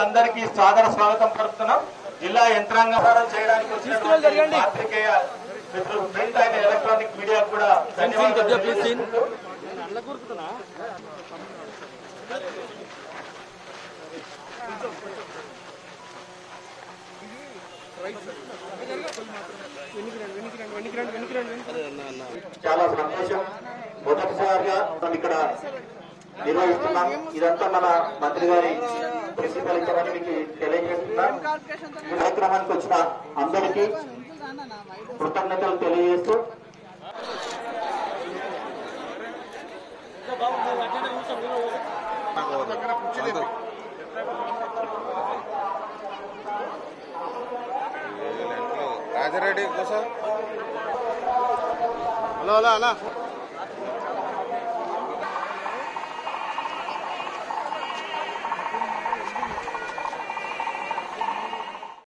అతిథులందరికీ సాదర స్వాగతం పలుకుతున్నాం జిల్లా యంత్రాంగం చేయడానికి వచ్చినటువంటి పాత్రికేయ మిత్రులు ప్రింట్ అండ్ ఎలక్ట్రానిక్ మీడియా కూడా ధన్యవాదాలు తెలియజేసుకుంటూ చాలా సంతోషం మొదటిసారిగా మనం ఇక్కడ నిర్వహిస్తున్నాం ఇదంతా మన మంత్రి గారి కృషి ఫలితమని మీకు తెలియజేస్తున్నాం ఈ కార్యక్రమానికి వచ్చిన అందరికీ కృతజ్ఞతలు తెలియజేస్తూ రాజారెడ్డి కోసం హలో హలో అలా